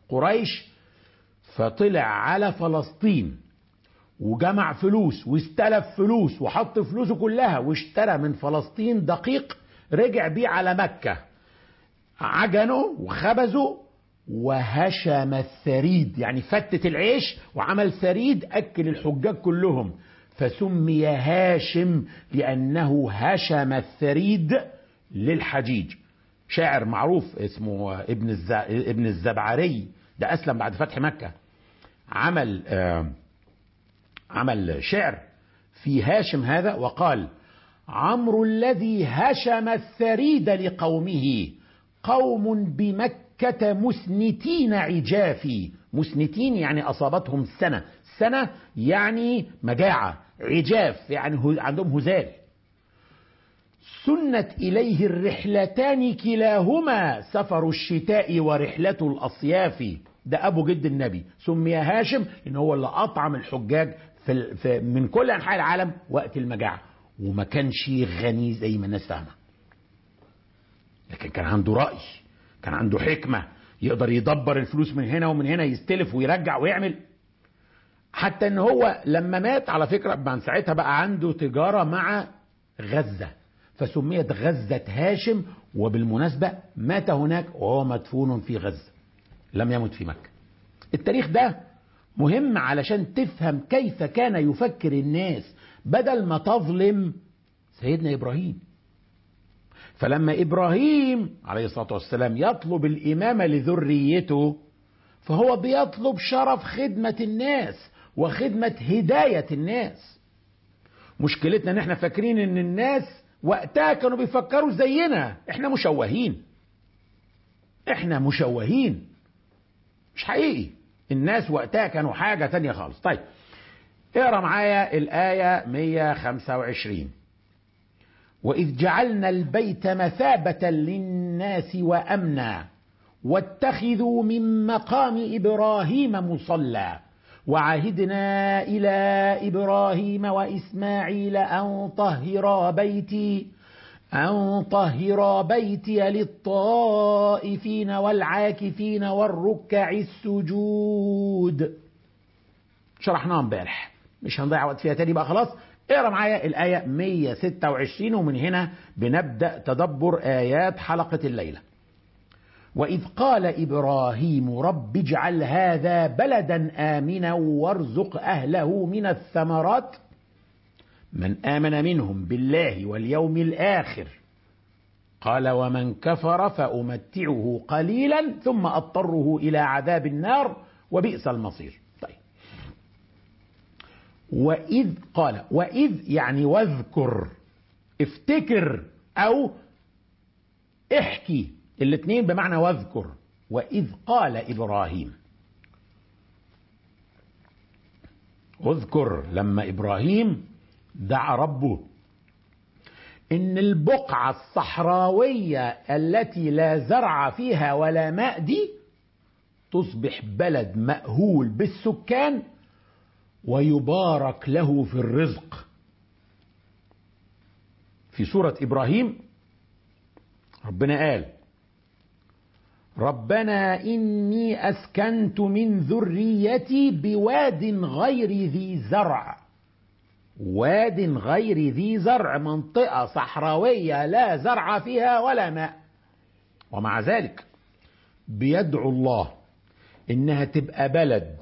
قريش فطلع على فلسطين وجمع فلوس واستلف فلوس وحط فلوسه كلها واشترى من فلسطين دقيق رجع بيه على مكة عجنه وخبزه وهشم الثريد يعني فتت العيش وعمل ثريد أكل الحجاج كلهم فسمي هاشم لأنه هشم الثريد للحجيج شاعر معروف اسمه ابن الز... ابن الزبعري ده أسلم بعد فتح مكة عمل آه عمل شعر في هاشم هذا وقال عمرو الذي هشم الثريد لقومه قوم بمكة مسنتين عجافي مسنتين يعني أصابتهم سنة سنة يعني مجاعة عجاف يعني عندهم هزال سنت إليه الرحلتان كلاهما سفر الشتاء ورحلة الأصياف ده أبو جد النبي سمي هاشم إن هو اللي أطعم الحجاج في في من كل أنحاء العالم وقت المجاعة وما كانش غني زي ما الناس فاهمة لكن كان عنده رأي كان عنده حكمة يقدر يدبر الفلوس من هنا ومن هنا يستلف ويرجع ويعمل حتى ان هو لما مات على فكرة من ساعتها بقى عنده تجارة مع غزة فسميت غزة هاشم وبالمناسبة مات هناك وهو مدفون في غزة لم يمت في مكة التاريخ ده مهم علشان تفهم كيف كان يفكر الناس بدل ما تظلم سيدنا إبراهيم فلما إبراهيم عليه الصلاة والسلام يطلب الإمامة لذريته فهو بيطلب شرف خدمة الناس وخدمة هداية الناس مشكلتنا ان احنا فاكرين ان الناس وقتها كانوا بيفكروا زينا احنا مشوهين احنا مشوهين مش حقيقي الناس وقتها كانوا حاجة تانية خالص طيب اقرا معايا الآية 125 وإذ جعلنا البيت مثابة للناس وأمنا واتخذوا من مقام إبراهيم مصلى وعهدنا إلى إبراهيم وإسماعيل أن طهرا بيتي أن طهرا بيتي للطائفين والعاكفين والركع السجود شرحناها امبارح مش هنضيع وقت فيها تاني بقى خلاص اقرا معايا الآية 126 ومن هنا بنبدأ تدبر آيات حلقة الليلة وإذ قال إبراهيم رب اجعل هذا بلدا آمنا وارزق أهله من الثمرات من آمن منهم بالله واليوم الآخر قال ومن كفر فأمتعه قليلا ثم أضطره إلى عذاب النار وبئس المصير طيب وإذ قال وإذ يعني واذكر افتكر أو احكي الاثنين بمعنى واذكر وإذ قال إبراهيم اذكر لما إبراهيم دعا ربه إن البقعة الصحراوية التي لا زرع فيها ولا ماء دي تصبح بلد مأهول بالسكان ويبارك له في الرزق في سورة إبراهيم ربنا قال ربنا إني أسكنت من ذريتي بواد غير ذي زرع واد غير ذي زرع منطقة صحراوية لا زرع فيها ولا ماء ومع ذلك بيدعو الله إنها تبقى بلد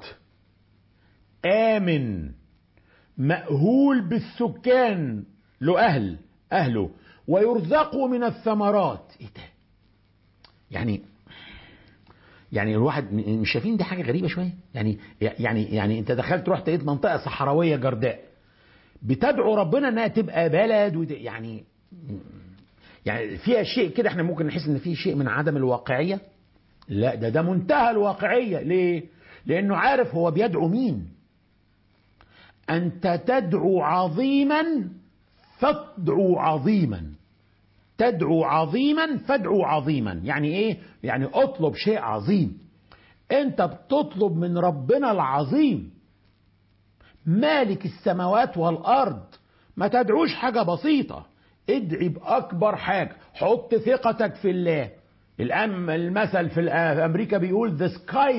آمن مأهول بالسكان له أهل أهله ويرزقوا من الثمرات إيه ده؟ يعني يعني الواحد مش شايفين دي حاجه غريبه شويه يعني يعني يعني انت دخلت رحت لقيت منطقه صحراويه جرداء بتدعو ربنا انها تبقى بلد ود... يعني يعني فيها شيء كده احنا ممكن نحس ان في شيء من عدم الواقعيه لا ده ده منتهى الواقعيه ليه لانه عارف هو بيدعو مين انت تدعو عظيما فادعو عظيما تدعو عظيما فادعو عظيما يعني ايه يعني اطلب شيء عظيم انت بتطلب من ربنا العظيم مالك السماوات والارض ما تدعوش حاجة بسيطة ادعي باكبر حاجة حط ثقتك في الله الأم المثل في امريكا بيقول the sky